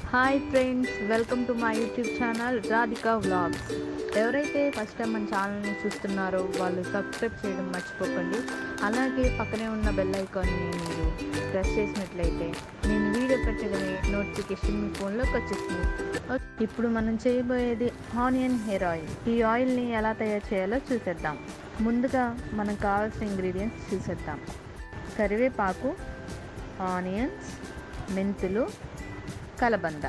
hi friends welcome to my YouTube channel Radhika vlogs ఎవరైతే first time మన ఛానల్ని చూస్తున్నారో వాళ్ళు సబ్స్క్రైబ్ చేయడం మర్చిపోకండి అలాగే పక్కనే ఉన్న బెల్ ఐకాన్ని మీరు ప్రెస్ చేసినట్లయితే నేను వీడియో పెట్టగానే నోటిఫికేషన్ మీ ఫోన్లోకి వచ్చేస్తుంది ఇప్పుడు మనం చేయబోయేది ఆనియన్ హెయిర్ ఆయిల్ ఈ ఆయిల్ని ఎలా తయారు చేయాలో చూసేద్దాం ముందుగా మనకు కావాల్సిన ఇంగ్రీడియంట్స్ చూసేద్దాం కరివేపాకు ఆనియన్స్ మెంతులు కలబంద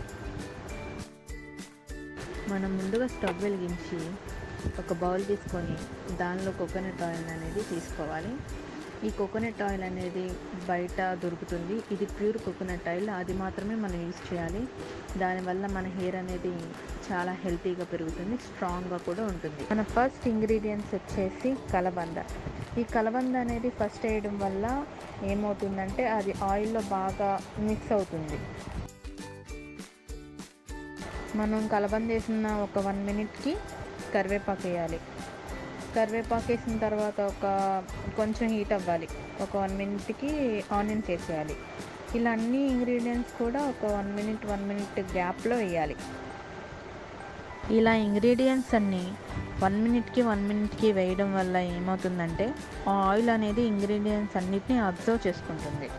మనం ముందుగా స్టవ్ వెలిగించి ఒక బౌల్ తీసుకొని దానిలో కోకోనట్ ఆయిల్ అనేది తీసుకోవాలి ఈ కోకోనట్ ఆయిల్ అనేది బయట దొరుకుతుంది ఇది ప్యూర్ కోకోనట్ ఆయిల్ అది మాత్రమే మనం యూజ్ చేయాలి దానివల్ల మన హెయిర్ అనేది చాలా హెల్తీగా పెరుగుతుంది స్ట్రాంగ్గా కూడా ఉంటుంది మన ఫస్ట్ ఇంగ్రీడియంట్స్ వచ్చేసి కలబంద ఈ కలబంద అనేది ఫస్ట్ వేయడం వల్ల ఏమవుతుందంటే అది ఆయిల్లో బాగా మిక్స్ అవుతుంది మనం కలబంద వేసిన ఒక వన్ మినిట్కి కరివేపాకు వేయాలి కరివేపాకు వేసిన తర్వాత ఒక కొంచెం హీట్ అవ్వాలి ఒక వన్ మినిట్కి ఆనియన్స్ వేసేయాలి ఇలా అన్ని ఇంగ్రీడియంట్స్ కూడా ఒక వన్ మినిట్ వన్ మినిట్ గ్యాప్లో వేయాలి ఇలా ఇంగ్రీడియంట్స్ అన్నీ వన్ మినిట్కి వన్ మినిట్కి వేయడం వల్ల ఏమవుతుందంటే ఆ ఆయిల్ అనేది ఇంగ్రీడియంట్స్ అన్నిటినీ అబ్జర్వ్ చేసుకుంటుంది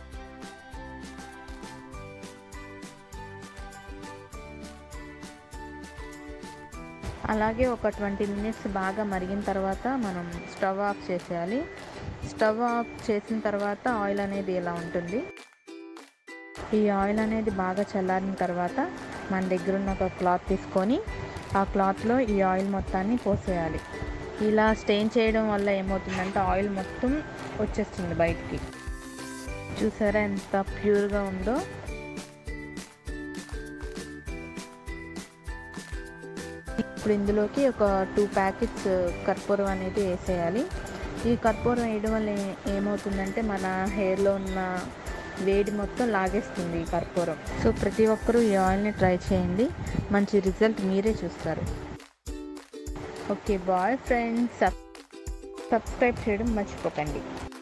అలాగే ఒక ట్వంటీ మినిట్స్ బాగా మరిగిన తర్వాత మనం స్టవ్ ఆఫ్ చేసేయాలి స్టవ్ ఆఫ్ చేసిన తర్వాత ఆయిల్ అనేది ఇలా ఉంటుంది ఈ ఆయిల్ అనేది బాగా చల్లారిన తర్వాత మన దగ్గర ఉన్న ఒక క్లాత్ తీసుకొని ఆ క్లాత్లో ఈ ఆయిల్ మొత్తాన్ని పోసేయాలి ఇలా స్టెయిన్ చేయడం వల్ల ఏమవుతుందంటే ఆయిల్ మొత్తం వచ్చేస్తుంది బయటికి చూసారా ఎంత ప్యూర్గా ఉందో ఇప్పుడు ఇందులోకి ఒక టూ ప్యాకెట్స్ కర్పూరం అనేది వేసేయాలి ఈ కర్పూరం వేయడం వల్ల ఏమవుతుందంటే మన హెయిర్లో ఉన్న వేడి మొత్తం లాగేస్తుంది ఈ కర్పూరం సో ప్రతి ఒక్కరూ ఈ ఆయిల్ని ట్రై చేయండి మంచి రిజల్ట్ మీరే చూస్తారు ఓకే బాయ్ ఫ్రెండ్స్ సబ్స్క్రైబ్ చేయడం మర్చిపోకండి